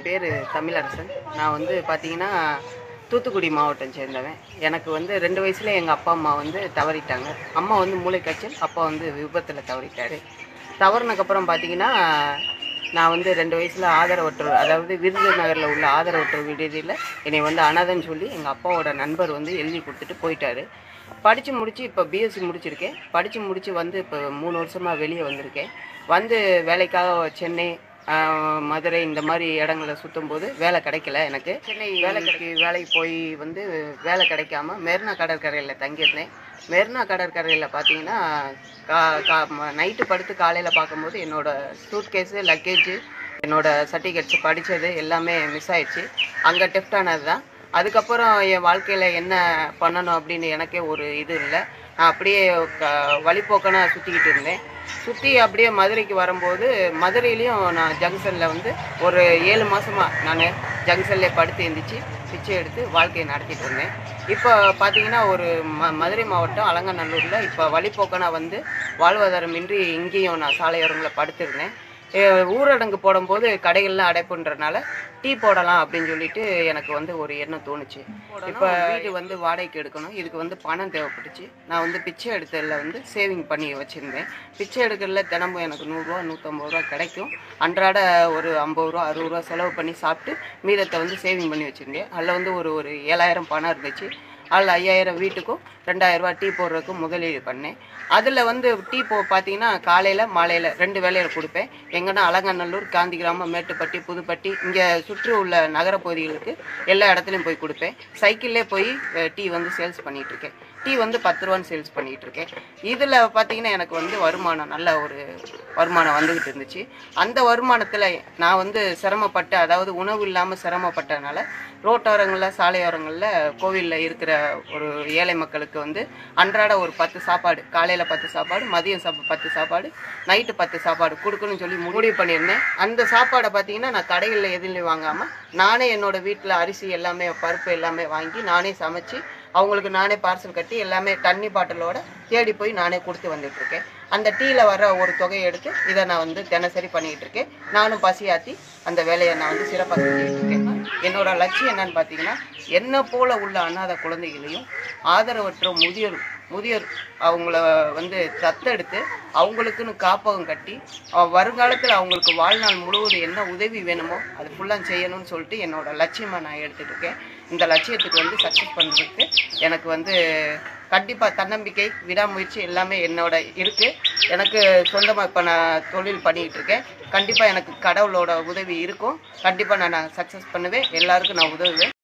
என் பேர் தமிழரசன் நான் வந்து பார்த்தீங்கன்னா தூத்துக்குடி மாவட்டம் சேர்ந்தவன் எனக்கு வந்து ரெண்டு வயசுல எங்கள் அப்பா அம்மா வந்து தவறிட்டாங்க அம்மா வந்து மூளைக்காய்ச்சல் அப்பா வந்து விபத்தில் தவறிட்டாரு தவறுனக்கப்புறம் பார்த்தீங்கன்னா நான் வந்து ரெண்டு வயசில் ஆதரவற்றோர் அதாவது விருதுநகரில் உள்ள ஆதரவற்றோர் விடுதியில் என்னை வந்து அனாதன்னு சொல்லி எங்கள் அப்பாவோட நண்பர் வந்து எழுதி கொடுத்துட்டு போயிட்டாரு படித்து முடித்து இப்போ பிஎஸ்சி முடிச்சிருக்கேன் படித்து முடித்து வந்து இப்போ மூணு வருஷமாக வெளியே வந்திருக்கேன் வந்து வேலைக்காக சென்னை ஆஹ், மதுரை இந்த மாதிரி இடங்களை சுற்றும் போது வேலை கிடைக்கல எனக்கு சென்னை வேலைக்கு வேலைக்கு போய் வந்து வேலை கிடைக்காம மெரினா கடற்கரையில் தங்கியிருந்தேன் மெரினா கடற்கரையில் பார்த்தீங்கன்னா கா கா நைட்டு படுத்து காலையில் பார்க்கும்போது என்னோட சூட்கேஸு லக்கேஜு என்னோட சர்டிஃபிகேட்ஸ் படித்தது எல்லாமே மிஸ் ஆயிடுச்சு அங்கே டெஃப்ட் ஆனது தான் அதுக்கப்புறம் என் வாழ்க்கையில் என்ன பண்ணணும் அப்படின்னு எனக்கே ஒரு இது இல்லை நான் அப்படியே க வழிப்போக்கனா சுற்றிக்கிட்டு இருந்தேன் சுற்றி அப்படியே மதுரைக்கு வரும்போது மதுரையிலையும் நான் ஜங்ஷனில் வந்து ஒரு ஏழு மாதமாக நான் ஜங்ஷன்லேயே படுத்து எழுந்திரிச்சு பிச்சை எடுத்து வாழ்க்கையை நடத்திட்டு இருந்தேன் இப்போ பார்த்தீங்கன்னா ஒரு ம மதுரை மாவட்டம் அலங்கநல்லூரில் இப்போ வழிப்போக்கனா வந்து வாழ்வாதாரமின்றி இங்கேயும் நான் சாலையோரங்களில் படுத்திருந்தேன் அஹ் ஊரடங்கு போடும்போது கடைகள்லாம் அடைப்புன்றனால டீ போடலாம் அப்படின்னு சொல்லிட்டு எனக்கு வந்து ஒரு எண்ணம் தோணுச்சு இப்போ வீடு வந்து வாடகைக்கு எடுக்கணும் இதுக்கு வந்து பணம் தேவைப்பட்டுச்சு நான் வந்து பிச்சை எடுத்ததில் வந்து சேவிங் பண்ணி வச்சுருந்தேன் பிச்சை எடுக்கிறதுல தினமும் எனக்கு நூறுரூவா நூற்றம்பது ரூபா கிடைக்கும் அன்றாட ஒரு ஐம்பது ரூபா அறுபது ரூபா செலவு பண்ணி சாப்பிட்டு மீதத்தை வந்து சேவிங் பண்ணி வச்சுருந்தேன் அதில் வந்து ஒரு ஒரு ஏழாயிரம் பணம் இருந்துச்சு அதில் ஐயாயிரம் வீட்டுக்கும் ரெண்டாயிரம் ரூபாய் டீ போடுறதுக்கும் முதலீடு பண்ணேன் அதில் வந்து டீ போ பார்த்தீங்கன்னா காலையில் மாலையில் ரெண்டு வேலையில் கொடுப்பேன் எங்கன்னா அலங்கநல்லூர் காந்தி கிராமம் மேட்டுப்பட்டி புதுப்பட்டி இங்கே சுற்றி உள்ள நகர பகுதிகளுக்கு எல்லா இடத்துலையும் போய் கொடுப்பேன் சைக்கிள்லே போய் அஹ், டீ வந்து சேல்ஸ் பண்ணிகிட்டு இருக்கேன் டீ வந்து பத்து ரூபான்னு சேல்ஸ் பண்ணிகிட்டு இருக்கேன் இதில் பார்த்தீங்கன்னா எனக்கு வந்து வருமானம் நல்ல ஒரு வருமானம் வந்துக்கிட்டு இருந்துச்சு அந்த வருமானத்தில் நான் வந்து சிரமப்பட்டு அதாவது உணவு இல்லாமல் சிரமப்பட்டதுனால ரோட்டோரங்களில் சாலையோரங்களில் கோவிலில் இருக்கிற ஒரு ஏழை மக்களுக்கு வந்து அன்றாட ஒரு பத்து சாப்பாடு காலையில் பத்து சாப்பாடு மதியம் சாப்பா பத்து சாப்பாடு நைட்டு பத்து சாப்பாடு கொடுக்கணும்னு சொல்லி முடிவு பண்ணியிருந்தேன் அந்த சாப்பாடை பார்த்தீங்கன்னா நான் கடைகளில் எதுலையும் வாங்காமல் நானே என்னோட வீட்டில் அரிசி எல்லாமே பருப்பு எல்லாமே வாங்கி நானே சமைச்சு அவங்களுக்கு நானே பார்சல் கட்டி எல்லாமே தண்ணி பாட்டிலோட தேடி போய் நானே கொடுத்து வந்துட்டு இருக்கேன் அந்த டீயில் வர ஒரு தொகையை எடுத்து இதை நான் வந்து தினசரி பண்ணிக்கிட்டு இருக்கேன் நானும் பசியாத்தி அந்த வேலையை நான் வந்து சிறப்பாக செஞ்சுக்கிட்டு இருக்கேன் என்னோட லட்சியம் என்னன்னு பார்த்தீங்கன்னா என்ன போல உள்ள அனாதை குழந்தைகளையும் ஆதரவற்ற முதியோர் முதியோர் அவங்கள வந்து தத்தெடுத்து அவங்களுக்குன்னு காப்பகம் கட்டி அஹ் வருங்காலத்தில் அவங்களுக்கு வாழ்நாள் முழுவதும் என்ன உதவி வேணுமோ அது ஃபுல்லாக செய்யணும்னு சொல்லிட்டு என்னோட லட்சியமாக நான் எடுத்துட்டு இருக்கேன் இந்த லட்சியத்துக்கு வந்து சக்ஸஸ் பண்ணுறதுக்கு எனக்கு வந்து கண்டிப்பாக தன்னம்பிக்கை விடாமுயற்சி எல்லாமே என்னோட இருக்குது எனக்கு சொந்தமாக இப்போ நான் தொழில் பண்ணிக்கிட்டு இருக்கேன் கண்டிப்பாக எனக்கு கடவுளோட உதவி இருக்கும் கண்டிப்பாக நான் சக்ஸஸ் பண்ணுவேன் எல்லாருக்கும் நான் உதவுவேன்